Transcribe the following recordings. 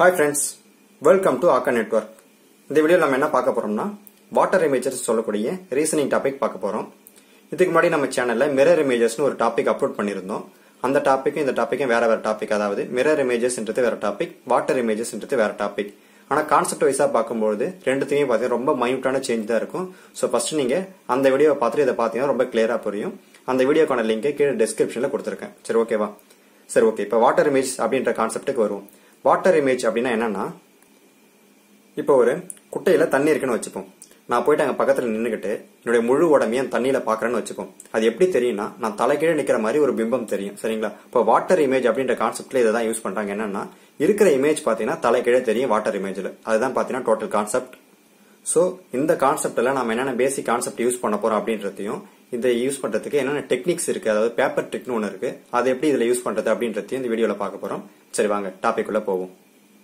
hi friends welcome to Akka network இந்த வீடியோவில் நம்ம என்ன பார்க்க போறோம்னா வாட்டர் இமேஜஸ் சொல்லக்கூடிய ரீசனிங் டாபிக் பார்க்க போறோம் இதுக்கு முன்னாடி நம்ம சேனல்ல மிரர் இமேஜஸ்னு ஒரு டாபிக் அப்லோட் பண்ணியிருந்தோம் அந்த டாப்பிக்கும் இந்த டாப்பிக்கும் வேற வேற டாபிக் அதாவது மிரர் இமேஜஸ்ன்றது வேற டாபிக் வாட்டர் இமேஜஸ்ன்றது வேற டாபிக் ஆனா கான்செப்ட் வைஸா பார்க்கும்போது ரெண்டுத்தையும் பார்த்தீங்கன்னா ரொம்ப மைனூட்டான சேஞ்ச் தான் இருக்கும் ஸோ ஃபர்ஸ்ட் நீங்க அந்த வீடியோவை பார்த்துட்டு இதை பார்த்தீங்கன்னா ரொம்ப கிளியரா புரியும் அந்த வீடியோக்கான லிங்க் கீழே டிஸ்கிரிப்ஷன்ல கொடுத்துருக்கேன் சரி ஓகேவா சரி ஓகே இப்போ வாட்டர் இமேஜ் அப்படின்ற கான்செப்ட்டுக்கு வருவோம் வாட்டர் இமேஜ் அப்படின்னா என்னன்னா இப்போ ஒரு குட்டையில தண்ணி இருக்குன்னு வச்சுப்போம் நான் போயிட்டு அங்க பக்கத்துல நின்னுக்கிட்டு என்னுடைய முழு உடம்பையும் தண்ணியில பாக்குறேன்னு வச்சுப்போம் அது எப்படி தெரியும்னா நான் தலைக்கீழே நிக்கிற மாதிரி ஒரு பிம்பம் தெரியும் சரிங்களா இப்போ வாட்டர் இமேஜ் அப்படின்ற கான்செப்ட்ல இதை தான் யூஸ் பண்றாங்க என்னன்னா இருக்கிற இமேஜ் பாத்தீங்கன்னா தலைக்கீழே தெரியும் வாட்டர் இமேஜ்ல அதுதான் பாத்தீங்கன்னா டோட்டல் கான்செப்ட் ஸோ இந்த கான்செப்ட்ல நம்ம என்னென்ன பேசிக் கான்செப்ட் யூஸ் பண்ண போறோம் அப்படின்றதையும் இதை யூஸ் பண்றதுக்கு என்னென்ன டெக்னிக்ஸ் இருக்கு அதாவது பேப்பர் ட்ரிக்னு ஒன்று இருக்கு அதை எப்படி இதுல யூஸ் பண்றது அப்படின்றதையும் இந்த வீடியோல பார்க்க போறோம் சரி வாங்க டாபிக் உள்ள போவோம்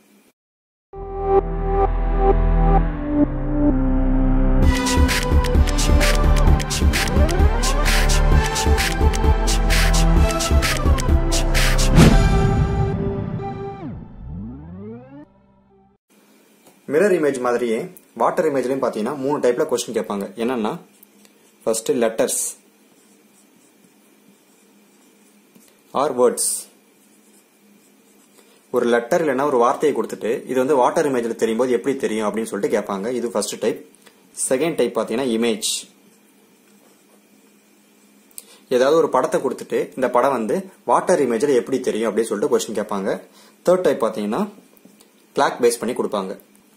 மிரர் இமேஜ் மாதிரியே வாட்டர் இமேஜ்லயும் பாத்தீங்கன்னா மூணு டைப்ல கொஸ்டின் கேட்பாங்க என்னன்னா ஃபர்ஸ்ட் லெட்டர்ஸ் ஆர் வேர்ட்ஸ் ஒரு லெட்டர் இல்லைன்னா ஒரு வார்த்தையை கொடுத்துட்டு இது வந்து வாட்டர் இமேஜ்ல தெரியும் போது எப்படி தெரியும் அப்படின்னு சொல்லிட்டு கேட்பாங்க இது ஃபர்ஸ்ட் டைப் செகண்ட் டைப் பாத்தீங்கன்னா இமேஜ் ஏதாவது ஒரு படத்தை கொடுத்துட்டு இந்த படம் வந்து வாட்டர் இமேஜ்ல எப்படி தெரியும் அப்படின்னு சொல்லிட்டு கொஸ்டின் கேட்பாங்க தேர்ட் டைப் பாத்தீங்கன்னா கிளாக் பேஸ் பண்ணி கொடுப்பாங்க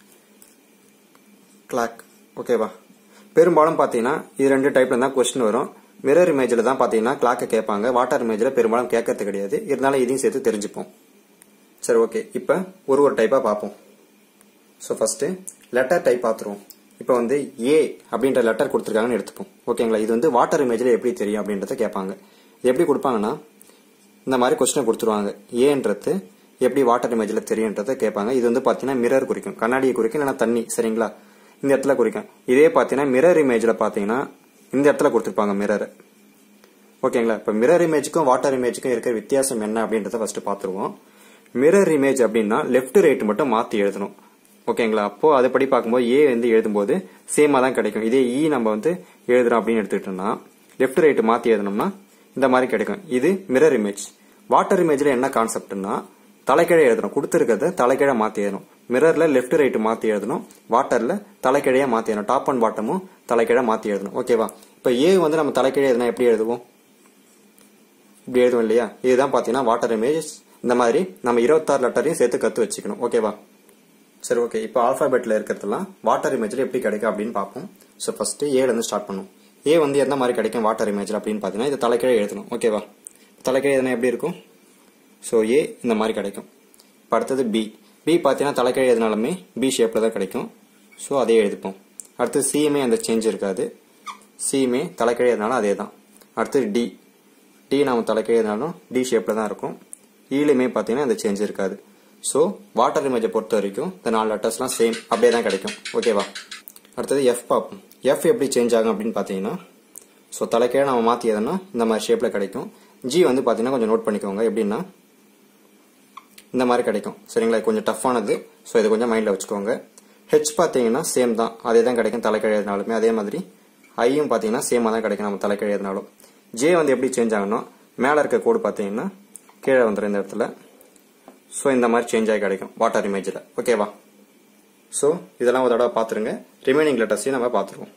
கிளாக் ஓகேவா பெரும்பாலும் பார்த்தீங்கன்னா இது ரெண்டு டைப்ல தான் கொஸ்டின் வரும் மிரர் இமேஜில் தான் பார்த்தீங்கன்னா கிளாக்கை கேட்பாங்க வாட்டர் இமேஜில் பெரும்பாலும் கேட்கறது கிடையாது இருந்தாலும் இதையும் சேர்த்து தெரிஞ்சுப்போம் சரி ஓகே இப்போ ஒரு ஒரு டைப்பாக பார்ப்போம் ஸோ ஃபர்ஸ்ட் லெட்டர் டைப் பார்த்துருவோம் இப்போ வந்து ஏ அப்படின்ற லெட்டர் கொடுத்துருக்காங்கன்னு எடுத்துப்போம் ஓகேங்களா இது வந்து வாட்டர் இமேஜில் எப்படி தெரியும் அப்படின்றத கேட்பாங்க இது எப்படி கொடுப்பாங்கன்னா இந்த மாதிரி கொஸ்டினை கொடுத்துருவாங்க ஏன்றது எப்படி வாட்டர் இமேஜில் தெரியுன்றதை கேட்பாங்க இது வந்து பார்த்தீங்கன்னா மிரர் குறிக்கும் கண்ணாடியை குறிக்கும் இல்லைன்னா தண்ணி சரிங்களா இந்த இடத்துல குறிக்கும் இதே பார்த்தீங்கன்னா மிரர் இமேஜில் பார்த்தீங்கன்னா இந்த இடத்துல கொடுத்துருப்பாங்க மிரர் ஓகேங்களா இப்போ மிரர் இமேஜுக்கும் வாட்டர் இமேஜுக்கும் இருக்கிற வித்தியாசம் என்ன அப்படின்றத ஃபர்ஸ்ட் பார்த்துருவோம் மிரர் இமேஜ் அப்படின்னா லெஃப்ட் ரைட் மட்டும் மாற்றி எழுதணும் ஓகேங்களா அப்போ அதுபடி பார்க்கும்போது ஏ வந்து எழுதும்போது சேமா தான் கிடைக்கும் இதே இ நம்ம வந்து எழுதுறோம் அப்படின்னு எடுத்துக்கிட்டோம்னா லெஃப்ட் ரைட் மாற்றி எழுதணும்னா இந்த மாதிரி கிடைக்கும் இது மிரர் இமேஜ் வாட்டர் இமேஜ்ல என்ன கான்செப்ட்னா தலைக்கீழே எழுதணும் கொடுத்துருக்கிறத தலைக்கீழே மாற்றி எழுதணும் மிரர்ல லெஃப்ட் ரைட் மாற்றி எழுதணும் வாட்டர்ல தலைக்கீழையா மாற்றி எழுதணும் டாப் அண்ட் பாட்டமும் தலைக்கீழே மாற்றி எழுதணும் ஓகேவா இப்போ ஏ வந்து நம்ம தலைக்கீழே எழுதினா எப்படி எழுதுவோம் இப்படி எழுதுவோம் இல்லையா இதுதான் பார்த்தீங்கன்னா வாட்டர் இமேஜ் இந்த மாதிரி நம்ம இருபத்தாறு லெட்டரையும் சேர்த்து கத்து வச்சுக்கணும் ஓகேவா சரி ஓகே இப்போ ஆல்பாபெட்ல இருக்கிறதெல்லாம் வாட்டர் இமேஜ்ல எப்படி கிடைக்கும் அப்படின்னு பார்ப்போம் ஸோ ஃபர்ஸ்ட் ஏல இருந்து ஸ்டார்ட் பண்ணும் ஏ வந்து எந்த மாதிரி கிடைக்கும் வாட்டர் இமேஜ்ல அப்படின்னு பார்த்தீங்கன்னா இது தலைக்கீழே எழுதணும் ஓகேவா தலைக்கீழே எழுதினா எப்படி இருக்கும் ஸோ ஏ இந்த மாதிரி கிடைக்கும் இப்போ அடுத்தது பி பி பார்த்தீங்கன்னா தலைக்கீழே எழுதினாலுமே பி ஷேப்பில் தான் கிடைக்கும் ஸோ அதே எழுதிப்போம் அடுத்து சியுமே அந்த சேஞ்ச் இருக்காது சியுமே தலைக்கீழே எழுதினாலும் அதே தான் அடுத்தது டி டி நம்ம தலைக்கீழே எழுதினாலும் டி ஷேப்பில் தான் இருக்கும் ஈலையுமே பார்த்தீங்கன்னா அந்த சேஞ்ச் இருக்காது ஸோ வாட்டர் இமேஜை பொறுத்த வரைக்கும் இந்த நாலு லெட்டர்ஸ்லாம் சேம் அப்படியே தான் கிடைக்கும் ஓகேவா அடுத்தது எஃப் பார்ப்போம் எஃப் எப்படி சேஞ்ச் ஆகும் அப்படின்னு பார்த்தீங்கன்னா ஸோ தலைக்கீழே நம்ம மாற்றி எதுனா இந்த மாதிரி ஷேப்பில் கிடைக்கும் ஜி வந்து பார்த்தீங்கன்னா கொஞ்சம் நோட் பண்ணிக்கோங்க எப்படின்னா இந்த மாதிரி கிடைக்கும் சரிங்களா இது கொஞ்சம் டஃப்பானது ஸோ இதை கொஞ்சம் மைண்டில் வச்சுக்கோங்க ஹெச் பார்த்தீங்கன்னா சேம் தான் அதே தான் கிடைக்கும் தலைக்கீழே எழுதினாலுமே அதே மாதிரி ஐயும் பார்த்தீங்கன்னா சேமாக தான் கிடைக்கும் நம்ம தலைக்கீழே எழுதினாலும் ஜே வந்து எப்படி சேஞ்ச் ஆகணும் மேலே இருக்க கோடு பார்த்தீங்கன்னா கீழே வந்துடும் இந்த இடத்துல ஸோ இந்த மாதிரி சேஞ்ச் ஆகி கிடைக்கும் வாட்டர் இமேஜில் ஓகேவா ஸோ இதெல்லாம் ஒரு தடவை பார்த்துருங்க ரிமைனிங் லெட்டர்ஸையும் நம்ம பார்த்துருவோம்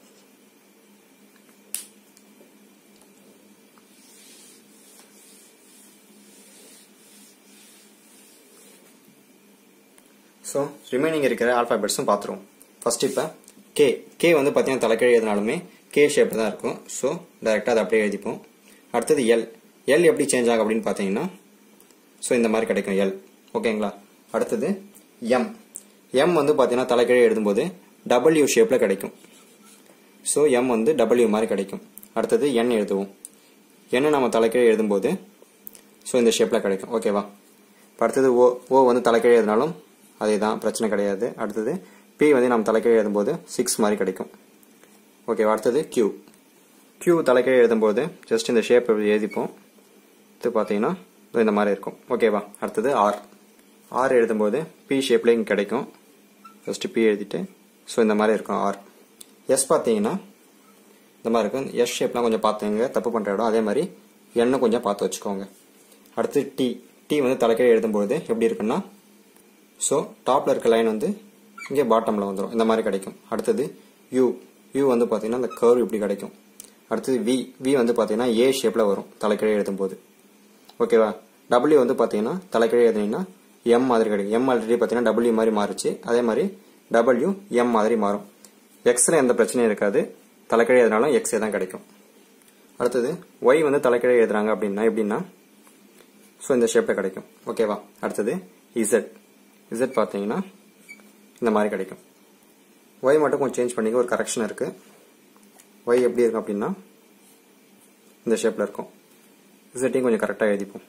ஸோ ரிமைனிங் இருக்கிற ஆல்பாபெட்ஸும் பார்த்துருவோம் ஃபர்ஸ்ட் இப்போ கே கே வந்து பார்த்தீங்கன்னா தலைக்கீழே எழுதினாலுமே கே ஷேப் தான் இருக்கும் ஸோ டைரெக்டாக அதை அப்படியே எழுதிப்போம் அடுத்தது எல் எல் எப்படி சேஞ்ச் ஆகும் அப்படின்னு பார்த்தீங்கன்னா ஸோ இந்த மாதிரி கிடைக்கும் எல் ஓகேங்களா அடுத்தது எம் எம் வந்து பார்த்தீங்கன்னா தலைக்கீழே எழுதும்போது டபிள்யூ ஷேப்பில் கிடைக்கும் ஸோ எம் வந்து டபிள்யூ மாதிரி கிடைக்கும் அடுத்தது என் எழுதுவோம் என்ன நம்ம தலைக்கீழே எழுதும்போது ஸோ இந்த ஷேப்பில் கிடைக்கும் ஓகேவா அடுத்தது ஓ ஓ வந்து தலைக்கீழே எழுதினாலும் அதே தான் பிரச்சனை கிடையாது அடுத்தது பி வந்து நம்ம தலைக்கீழே எழுதும்போது சிக்ஸ் மாதிரி கிடைக்கும் ஓகேவா அடுத்தது கியூ கியூ தலைக்கீழே எழுதும்போது ஜஸ்ட் இந்த ஷேப் எழுதிப்போம் இது பார்த்தீங்கன்னா இந்த மாதிரி இருக்கும் ஓகேவா அடுத்தது ஆர் ஆர் எழுதும்போது பி ஷேப்பில் இங்கே கிடைக்கும் ஃபஸ்ட்டு பி எழுதிட்டு ஸோ இந்த மாதிரி இருக்கும் ஆர் எஸ் பார்த்தீங்கன்னா இந்த மாதிரி இருக்கும் எஸ் ஷேப்லாம் கொஞ்சம் பார்த்துங்க தப்பு பண்ணுற இடம் அதே மாதிரி எண்ணெய் கொஞ்சம் பார்த்து வச்சுக்கோங்க அடுத்து டி டி வந்து தலைக்கீழே எழுதும்போது எப்படி இருக்குன்னா ஸோ டாப்பில் இருக்க லைன் வந்து இங்கே பாட்டமில் வந்துடும் இந்த மாதிரி கிடைக்கும் அடுத்தது யூ யூ வந்து பார்த்தீங்கன்னா இந்த கர்வ் இப்படி கிடைக்கும் அடுத்தது வி வி வந்து பார்த்தீங்கன்னா ஏ ஷேப்பில் வரும் தலைக்கீழே எழுதும்போது ஓகேவா டபிள்யூ வந்து பார்த்தீங்கன்னா தலைக்கீழே எழுதுனீங்கன்னா எம் மாதிரி கிடைக்கும் எம் ஆல்ரெடி பார்த்தீங்கன்னா டபிள்யூ மாதிரி மாறுச்சு அதே மாதிரி டபிள்யூ எம் மாதிரி மாறும் எக்ஸில் எந்த பிரச்சனையும் இருக்காது தலைக்கீழே எழுதினாலும் எக்ஸே தான் கிடைக்கும் அடுத்தது ஒய் வந்து தலைக்கீழே எழுதுறாங்க அப்படின்னா எப்படின்னா ஸோ இந்த ஷேப்பில் கிடைக்கும் ஓகேவா அடுத்தது இசட் இசட் பார்த்தீங்கன்னா இந்த மாதிரி கிடைக்கும் ஒய் மட்டும் கொஞ்சம் சேஞ்ச் பண்ணிக்க ஒரு கரெக்ஷன் இருக்கு ஒய் எப்படி இருக்கும் அப்படின்னா இந்த ஷேப்பில் இருக்கும் இசட்டையும் கொஞ்சம் கரெக்டாக எழுதிப்போம்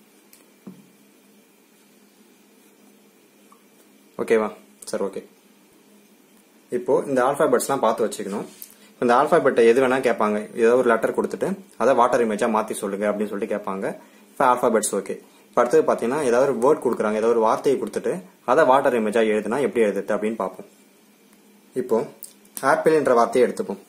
ஓகேவா சரி ஓகே இப்போ இந்த ஆல்பாபெட்ஸ்லாம் பார்த்து வச்சுக்கணும் இந்த ஆல்பாபெட்டை எது வேணா கேட்பாங்க ஏதோ ஒரு லெட்டர் கொடுத்துட்டு அதை வாட்டர் இமேஜா மாத்தி சொல்லுங்க அப்படின்னு சொல்லிட்டு கேட்பாங்க இப்போ ஆல்பாபெட்ஸ் ஓகே இப்போ அடுத்தது பார்த்தீங்கன்னா ஏதாவது ஒரு வேர்ட் கொடுக்குறாங்க ஏதாவது ஒரு வார்த்தையை கொடுத்துட்டு அதை வாட்டர் இமேஜா எழுதுனா எப்படி எழுதுது அப்படின்னு பார்ப்போம் இப்போ ஆப்பிள் என்ற வார்த்தையை எடுத்துப்போம்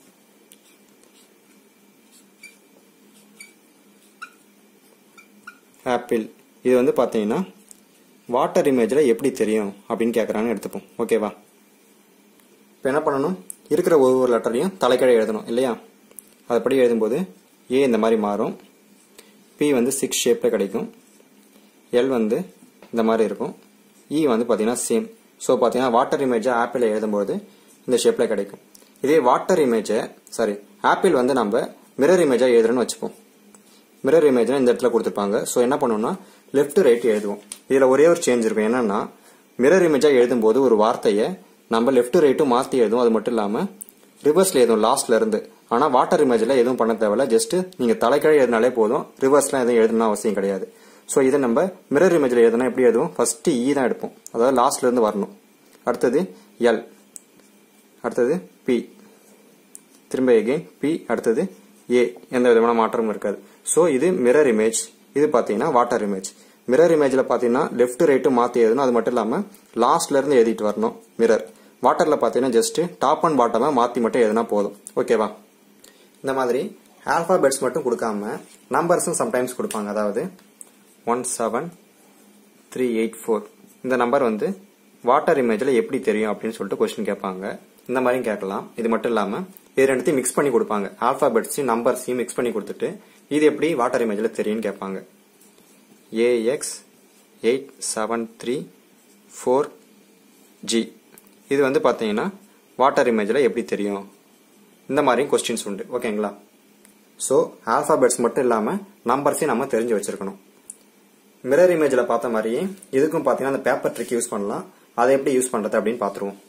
ஆப்பிள் இது வந்து பார்த்தீங்கன்னா வாட்டர் இமேஜில் எப்படி தெரியும் அப்படின்னு கேட்குறாங்கன்னு எடுத்துப்போம் ஓகேவா இப்போ என்ன பண்ணணும் இருக்கிற ஒவ்வொரு லெட்டரையும் தலைக்கீழே எழுதணும் இல்லையா அதுபடி எழுதும்போது ஏ இந்த மாதிரி மாறும் பி வந்து சிக்ஸ் ஷேப்பில் கிடைக்கும் எல் வந்து இந்த மாதிரி இருக்கும் இ வந்து பார்த்தீங்கன்னா சேம் ஸோ பார்த்தீங்கன்னா வாட்டர் இமேஜை ஆப்பிள் எழுதும்போது இந்த ஷேப்பில் கிடைக்கும் இதே வாட்டர் இமேஜை சாரி ஆப்பிள் வந்து நம்ம மிரர் இமேஜாக எழுதுறோன்னு வச்சுப்போம் மிரர் இமேஜ்னா இந்த இடத்துல கொடுத்துருப்பாங்க ஸோ என்ன பண்ணணும்னா லெஃப்ட் ரைட் எழுதுவோம் இதில் ஒரே ஒரு சேஞ்ச் இருக்கும் என்னன்னா மிரர் இமேஜாக எழுதும்போது ஒரு வார்த்தையை நம்ம லெஃப்ட் ரைட்டும் மாற்றி எழுதுவோம் அது மட்டும் இல்லாமல் ரிவர்ஸில் எழுதும் லாஸ்ட்ல இருந்து ஆனால் வாட்டர் இமேஜில் எதுவும் பண்ண தேவையில்ல ஜஸ்ட் நீங்கள் தலைக்கீழே எழுதினாலே போதும் ரிவர்ஸ்லாம் எதுவும் எழுதணும் அவசியம் கிடையாது ஸோ இதை நம்ம மிரர் இமேஜில் எழுதுனா எப்படி எழுதுவோம் ஃபர்ஸ்ட் இ தான் எடுப்போம் அதாவது லாஸ்ட்ல இருந்து வரணும் அடுத்தது எல் அடுத்தது பி திரும்ப எகெயின் பி அடுத்தது ஏ எந்த விதமான மாற்றமும் இருக்காது ஸோ இது மிரர் இமேஜ் இது பார்த்தீங்கன்னா வாட்டர் இமேஜ் மிரர் இமேஜில் பார்த்தீங்கன்னா லெஃப்ட் ரைட்டு மாற்றி எழுதணும் அது மட்டும் இல்லாமல் லாஸ்ட்ல இருந்து எழுதிட்டு வரணும் மிரர் வாட்டரில் பார்த்தீங்கன்னா ஜஸ்ட் டாப் அண்ட் பாட்டமாக மாற்றி மட்டும் எழுதினா போதும் ஓகேவா இந்த மாதிரி ஆல்பாபெட்ஸ் மட்டும் கொடுக்காம நம்பர்ஸும் சம்டைம்ஸ் கொடுப்பாங்க அதாவது one seven three eight four இந்த நம்பர் வந்து வாட்டர் இமேஜில் எப்படி தெரியும் அப்படின்னு சொல்லிட்டு கொஸ்டின் கேட்பாங்க இந்த மாதிரியும் கேட்கலாம் இது மட்டும் இல்லாமல் இது ரெண்டுத்தையும் மிக்ஸ் பண்ணி கொடுப்பாங்க ஆல்பாபெட்ஸையும் நம்பர்ஸையும் மிக்ஸ் பண்ணி கொடுத்துட்டு இது எப்படி வாட்டர் இமேஜில் தெரியும்னு கேட்பாங்க A X eight seven three four G இது வந்து பார்த்தீங்கன்னா வாட்டர் இமேஜில் எப்படி தெரியும் இந்த மாதிரியும் கொஸ்டின்ஸ் உண்டு ஓகேங்களா ஸோ ஆல்பாபெட்ஸ் மட்டும் இல்லாமல் நம்பர்ஸையும் நம்ம தெரிஞ்சு வச்சிருக்கணும் மிரர் இமேஜில் பார்த்த மாதிரியே இதுக்கும் பார்த்தீங்கன்னா அந்த பேப்பர் ட்ரிக் யூஸ் பண்ணலாம் அதை எப்படி யூஸ் பண்ணுறது அப்படின்னு பார்த்துருவோம்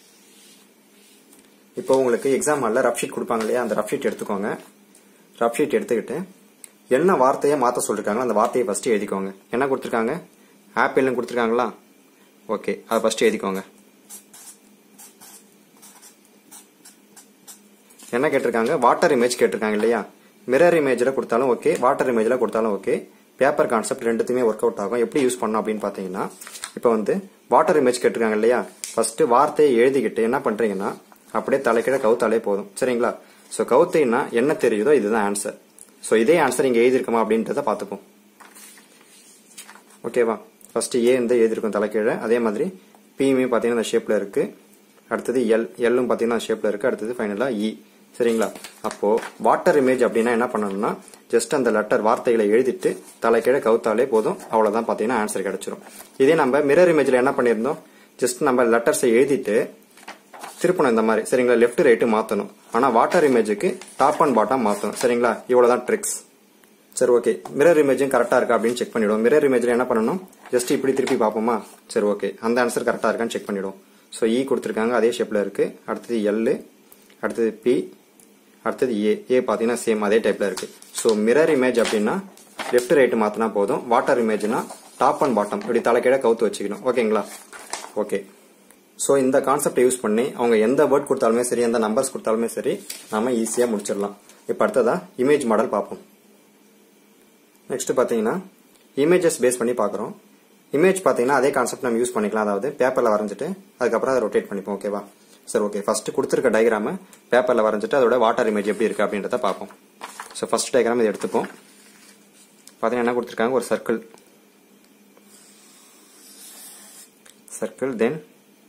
இப்போ உங்களுக்கு எக்ஸாம் ஹாலில் ரஃப் ஷீட் கொடுப்பாங்க இல்லையா அந்த ரஃப் ஷீட் எடுத்துக்கோங்க ரஃப் ஷீட் எடுத்துக்கிட்டு என்ன வார்த்தையை மாற்ற சொல்லிருக்காங்களோ அந்த வார்த்தையை ஃபர்ஸ்ட் எழுதிக்கோங்க என்ன கொடுத்துருக்காங்க ஆப்பிள்னு கொடுத்துருக்காங்களா ஓகே அதை ஃபர்ஸ்ட் எழுதிக்கோங்க என்ன கேட்டிருக்காங்க வாட்டர் இமேஜ் கேட்டிருக்காங்க இல்லையா மிரர் இமேஜில் கொடுத்தாலும் ஓகே வாட்டர் இமேஜில் கொடுத்தாலும் ஓகே பேப்பர் கான்செப்ட் ரெண்டுத்துமே ஒர்க் அவுட் ஆகும் எப்படி யூஸ் பண்ணணும் அப்படின்னு பார்த்தீங்கன்னா இப்போ வந்து வாட்டர் இமேஜ் கேட்டிருக்காங்க இல்லையா ஃபர்ஸ்ட் வார்த்தையை எழுதிக்கிட்டு என்ன பண்றீங்கன்னா அப்படியே தலைக்கிட கவுத்தாலே போதும் சரிங்களா ஸோ கவுத்தின்னா என்ன தெரியுதோ இதுதான் ஆன்சர் ஸோ இதே ஆன்சர் இங்கே எழுதியிருக்குமா அப்படின்றத பார்த்துப்போம் ஓகேவா ஃபர்ஸ்ட் ஏ வந்து எழுதியிருக்கும் தலைக்கீழே அதே மாதிரி பியுமே பார்த்தீங்கன்னா அந்த ஷேப்பில் இருக்கு அடுத்தது எல் எல்லும் பார்த்தீங்கன்னா ஷேப்பில் இருக்கு அடுத்தது ஃபைனலாக இ சரிங்களா அப்போ வாட்டர் இமேஜ் அப்படின்னா என்ன பண்ணணும்னா ஜஸ்ட் அந்த லெட்டர் வார்த்தைகளை எழுதிட்டு தலைக்கீழே கவுத்தாலே போதும் அவ்வளவுதான் பார்த்தீங்கன்னா ஆன்சர் கிடைச்சிரும் இதே நம்ம மிரர் இமேஜ்ல என்ன பண்ணியிருந்தோம் ஜஸ்ட் நம்ம லெட்டர்ஸை எழுதிட்டு திருப்பணும் இந்த மாதிரி சரிங்களா லெஃப்ட் ரைட்டு மாற்றணும் ஆனால் வாட்டர் இமேஜுக்கு டாப் அண்ட் பாட்டம் மாற்றணும் சரிங்களா இவ்வளோதான் ட்ரிக்ஸ் சரி ஓகே மிரர் இமேஜும் கரெக்டாக இருக்கா அப்படின்னு செக் பண்ணிவிடுவோம் மிரர் இமேஜில் என்ன பண்ணணும் ஜஸ்ட் இப்படி திருப்பி பார்ப்போமா சரி ஓகே அந்த ஆன்சர் கரெக்டாக இருக்கான்னு செக் பண்ணிவிடுவோம் ஸோ இ கொடுத்துருக்காங்க அதே ஷேப்பில் இருக்குது அடுத்தது எல் அடுத்தது பி அடுத்தது ஏ ஏ பார்த்தீங்கன்னா சேம் அதே டைப்பில் இருக்குது ஸோ மிரர் இமேஜ் அப்படின்னா லெஃப்ட் ரைட்டு மாற்றினா போதும் வாட்டர் இமேஜ்னா டாப் அண்ட் பாட்டம் இப்படி தலைக்கீழே கவுத்து வச்சுக்கணும் ஓகேங்களா ஓகே ஸோ இந்த கான்செப்டை யூஸ் பண்ணி அவங்க எந்த வேர்ட் கொடுத்தாலுமே சரி எந்த நம்பர்ஸ் கொடுத்தாலுமே சரி நாம ஈஸியாக முடிச்சிடலாம் இப்போ அடுத்ததா இமேஜ் மாடல் பார்ப்போம் நெக்ஸ்ட் பார்த்தீங்கன்னா இமேஜஸ் பேஸ் பண்ணி பார்க்குறோம் இமேஜ் பார்த்தீங்கன்னா அதே கான்செப்ட் நம்ம யூஸ் பண்ணிக்கலாம் அதாவது பேப்பரில் வரைஞ்சிட்டு அதுக்கப்புறம் அதை ரொட்டேட் பண்ணிப்போம் ஓகேவா சரி ஓகே ஃபர்ஸ்ட் கொடுத்துருக்க டயக்ராம பேப்பரில் வரைஞ்சிட்டு அதோட வாட்டர் இமேஜ் எப்படி இருக்கு அப்படின்றத பார்ப்போம் ஸோ ஃபர்ஸ்ட் டயக்ராம் இதை எடுத்துப்போம் பார்த்தீங்கன்னா என்ன கொடுத்துருக்காங்க ஒரு சர்க்கிள் சர்க்கிள் தென்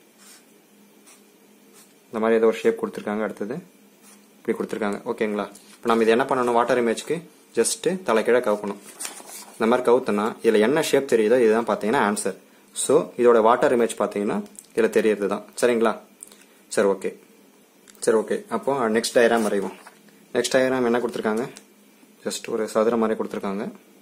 இந்த மாதிரி ஏதோ ஒரு ஷேப் கொடுத்துருக்காங்க அடுத்தது இப்படி கொடுத்துருக்காங்க ஓகேங்களா இப்போ நம்ம இது என்ன பண்ணணும் வாட்டர் இமேஜ்க்கு ஜஸ்ட் தலைக்கீழே கவுக்கணும் இந்த மாதிரி கவுத்தனா இதில் என்ன ஷேப் தெரியுதோ இதுதான் பார்த்தீங்கன்னா ஆன்சர் ஸோ இதோட வாட்டர் இமேஜ் பார்த்தீங்கன்னா இதில் தெரியறது தான் சரிங்களா சரி ஓகே சரி ஓகே அப்போ நெக்ஸ்ட் டயராம் வரைவோம் நெக்ஸ்ட் டயராம் என்ன கொடுத்துருக்காங்க ஜஸ்ட் ஒரு சதுரம் மாதிரி கொடுத்துருக்காங்க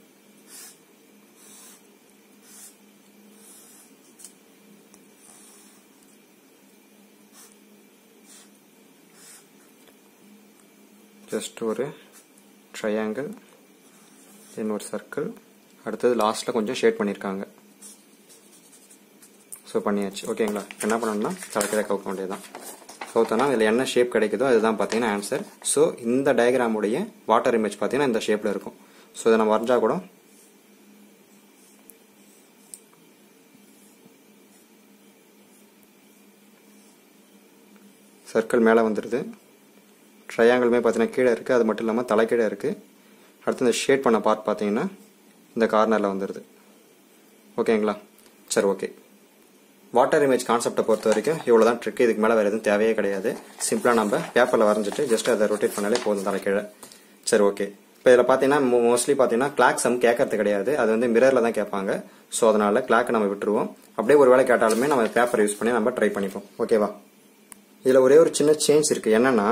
ஜஸ்ட் ஒரு ட்ரையாங்கிள் தென் ஒரு சர்க்கிள் அடுத்தது லாஸ்ட்டில் கொஞ்சம் ஷேட் பண்ணியிருக்காங்க ஸோ பண்ணியாச்சு ஓகேங்களா என்ன பண்ணணும்னா தலைக்கீழ கவுக்க வேண்டியதுதான் கவுத்தனா இதில் என்ன ஷேப் கிடைக்குதோ அதுதான் பார்த்தீங்கன்னா ஆன்சர் ஸோ இந்த டயக்ராமுடைய வாட்டர் இமேஜ் பார்த்தீங்கன்னா இந்த ஷேப்பில் இருக்கும் ஸோ இதை நம்ம வரைஞ்சா கூட சர்க்கிள் மேலே வந்துடுது ட்ரையாங்கிளுமே பார்த்தீங்கன்னா கீழே இருக்குது அது மட்டும் இல்லாமல் தலைக்கீழே இருக்குது அடுத்து இந்த ஷேட் பண்ண பார்ட் பார்த்தீங்கன்னா இந்த கார்னரில் வந்துடுது ஓகேங்களா சரி ஓகே வாட்டர் இமேஜ் கான்செப்டை பொறுத்த வரைக்கும் இவ்வளோ தான் ட்ரிக் இதுக்கு மேலே வேறு எதுவும் தேவையே கிடையாது சிம்பிளாக நம்ம பேப்பரில் வரைஞ்சிட்டு ஜஸ்ட் அதை ரொட்டேட் பண்ணாலே போதும் தலைக்கீழே சரி ஓகே இப்போ இதில் பார்த்தீங்கன்னா மோஸ்ட்லி பார்த்தீங்கன்னா கிளாக் சம் கேட்கறது கிடையாது அது வந்து மிரரில் தான் கேட்பாங்க ஸோ அதனால கிளாக்கை நம்ம விட்டுருவோம் அப்படியே ஒரு வேளை கேட்டாலுமே நம்ம பேப்பர் யூஸ் பண்ணி நம்ம ட்ரை பண்ணிப்போம் ஓகேவா இதில் ஒரே ஒரு சின்ன சேஞ்ச் இருக்குது என்னன்னா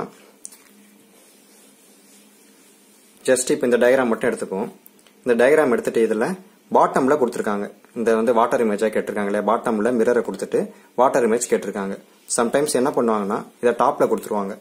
ஜஸ்ட் இப்போ இந்த டயக்ராம் மட்டும் எடுத்துப்போம் இந்த டயக்ராம் எடுத்துட்டு இதில் பாட்டமில் கொடுத்துருக்காங்க இந்த வந்து வாட்டர் இமேஜாக கேட்டிருக்காங்க இல்லையா பாட்டமில் மிரரை கொடுத்துட்டு வாட்டர் இமேஜ் கேட்டிருக்காங்க சம்டைம்ஸ் என்ன பண்ணுவாங்கன்னா இதை டாப்பில் கொடுத்துருவாங்க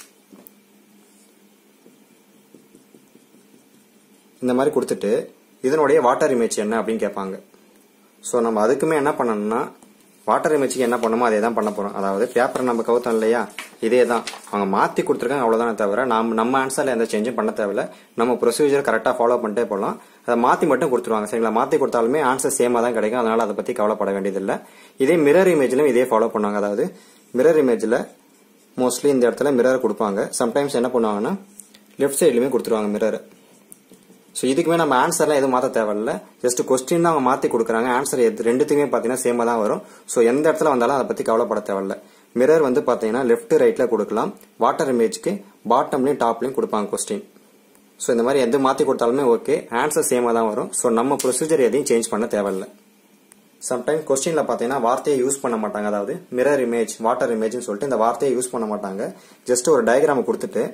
இந்த மாதிரி கொடுத்துட்டு இதனுடைய வாட்டர் இமேஜ் என்ன அப்படின்னு கேட்பாங்க ஸோ நம்ம அதுக்குமே என்ன பண்ணணும்னா வாட்டர் இமேஜுக்கு என்ன பண்ணுமோ அதே தான் பண்ண போறோம் அதாவது பேப்பரை நம்ம கவுத்தோம் இல்லையா இதே தான் அவங்க மாத்தி கொடுத்துருக்காங்க அவ்வளவுதானே தவிர நம்ம நம்ம ஆன்சர்ல எந்த சேஞ்சும் பண்ண தேவையில்ல நம்ம ப்ரொசீஜர் கரெக்டாக ஃபாலோ பண்ணிட்டே போகலாம் அதை மாத்தி மட்டும் கொடுத்துருவாங்க சரிங்களா மாத்தி கொடுத்தாலுமே ஆன்சர் சேமா தான் கிடைக்கும் அதனால அதை பத்தி கவலைப்பட வேண்டியதில்லை இதே மிரர் இமேஜ்லயும் இதே ஃபாலோ பண்ணுவாங்க அதாவது மிரர் இமேஜ்ல மோஸ்ட்லி இந்த இடத்துல மிரர் கொடுப்பாங்க சம்டைம்ஸ் என்ன பண்ணுவாங்கன்னா லெஃப்ட் சைட்லயுமே கொடுத்துருவாங்க மிரர் ஸோ இதுக்குமே நம்ம ஆன்சர்லாம் எதுவும் மாற்ற தேவையில்ல ஜஸ்ட் கொஸ்டின் தான் அவங்க மாற்றி கொடுக்குறாங்க ஆன்சர் எது ரெண்டுத்துக்குமே பார்த்தீங்கன்னா சேமாக தான் வரும் ஸோ எந்த இடத்துல வந்தாலும் அதை பற்றி கவலைப்பட தேவையில்ல மிரர் வந்து பார்த்தீங்கன்னா லெஃப்ட் ரைட்டில் கொடுக்கலாம் வாட்டர் இமேஜ்க்கு பாட்டம்லையும் டாப்லையும் கொடுப்பாங்க கொஸ்டின் ஸோ இந்த மாதிரி எது மாற்றி கொடுத்தாலுமே ஓகே ஆன்சர் சேமாக தான் வரும் ஸோ நம்ம ப்ரொசீஜர் எதையும் சேஞ்ச் பண்ண தேவையில்ல சம்டைம் கொஸ்டின்ல பார்த்தீங்கன்னா வார்த்தையை யூஸ் பண்ண மாட்டாங்க அதாவது மிரர் இமேஜ் வாட்டர் இமேஜ்னு சொல்லிட்டு இந்த வார்த்தையை யூஸ் பண்ண மாட்டாங்க ஜஸ்ட் ஒரு டயக்ராம் கொடுத்துட்டு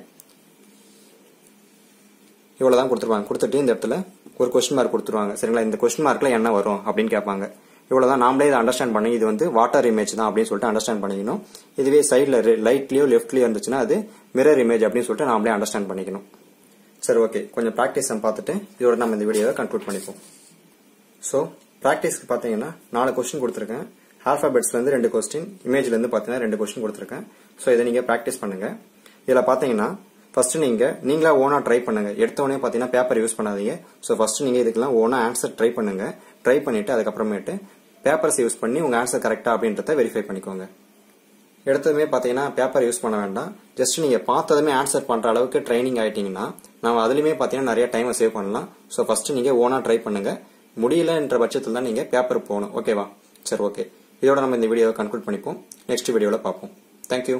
இவ்வளோ தான் கொடுத்துருவாங்க கொடுத்துட்டு இந்த இடத்துல ஒரு கொஸ்டின் மார்க் கொடுத்துருவாங்க சரிங்களா இந்த கொஸ்டின் மார்க்கில் என்ன வரும் அப்படின்னு கேட்பாங்க இவ்வளோ தான் நாமளே இதை அண்டர்ஸ்டாண்ட் பண்ணி இது வந்து வாட்டர் இமேஜ் தான் அப்படின்னு சொல்லிட்டு அண்டர்ஸ்டாண்ட் பண்ணிக்கணும் இதுவே சைடில் லைட்லேயோ லெஃப்ட்லேயோ இருந்துச்சுன்னா அது மிரர் இமேஜ் அப்படின்னு சொல்லிட்டு நாமளே அண்டர்ஸ்டாண்ட் பண்ணிக்கணும் சரி ஓகே கொஞ்சம் ப்ராக்டிஸ் பார்த்துட்டு இதோட நம்ம இந்த வீடியோவை கன்க்ளூட் பண்ணிப்போம் ஸோ ப்ராக்டிஸ்க்கு பார்த்தீங்கன்னா நாலு கொஸ்டின் கொடுத்துருக்கேன் ஆல்ஃபாபெட்ஸ்லேருந்து ரெண்டு கொஸ்டின் இமேஜ்லேருந்து பார்த்தீங்கன்னா ரெண்டு கொஸ்டின் கொடுத்துருக்கேன் ஸோ இதை நீங்கள் ப்ராக்டிஸ் பண்ணுங்க இதில் பார்த்தீங்கன்னா ஃபர்ஸ்ட் நீங்க நீங்களா ஓனா ட்ரை பண்ணுங்க எடுத்தோடனே பார்த்தீங்கன்னா பேப்பர் யூஸ் பண்ணாதீங்க ஸோ ஃபர்ஸ்ட் நீங்க இதுக்கெல்லாம் ஓனா ஆன்சர் ட்ரை பண்ணுங்க ட்ரை பண்ணிட்டு அதுக்கப்புறமேட்டு பேப்பர்ஸ் யூஸ் பண்ணி உங்க ஆன்சர் கரெக்டா அப்படின்றத வெரிஃபை பண்ணிக்கோங்க எடுத்ததுமே பார்த்தீங்கன்னா பேப்பர் யூஸ் பண்ண வேண்டாம் ஜஸ்ட் நீங்க பார்த்ததுமே ஆன்சர் பண்ற அளவுக்கு ட்ரைனிங் ஆயிட்டீங்கன்னா நம்ம அதுலயுமே பார்த்தீங்கன்னா நிறைய டைமை சேவ் பண்ணலாம் ஸோ ஃபர்ஸ்ட் நீங்க ஓனா ட்ரை பண்ணுங்க முடியலன்ற பட்சத்தில் தான் நீங்க பேப்பர் போகணும் ஓகேவா சரி ஓகே இதோட நம்ம இந்த வீடியோவை கன்க்ளூட் பண்ணிப்போம் நெக்ஸ்ட் வீடியோவில் பார்ப்போம் தேங்க்யூ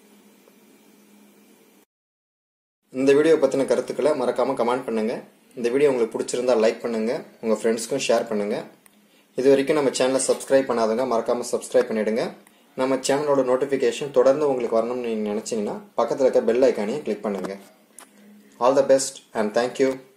இந்த வீடியோ பற்றின கருத்துக்களை மறக்காமல் கமெண்ட் பண்ணுங்கள் இந்த வீடியோ உங்களுக்கு பிடிச்சிருந்தா லைக் பண்ணுங்கள் உங்கள் ஃப்ரெண்ட்ஸ்க்கும் ஷேர் பண்ணுங்கள் இது வரைக்கும் நம்ம சேனலை சப்ஸ்கிரைப் பண்ணாதவங்க மறக்காமல் சப்ஸ்கிரைப் பண்ணிடுங்க நம்ம சேனலோட நோட்டிஃபிகேஷன் தொடர்ந்து உங்களுக்கு வரணும்னு நீங்கள் நினச்சிங்கன்னா பக்கத்தில் இருக்க பெல் ஐக்கானையும் கிளிக் பண்ணுங்கள் all the best and thank you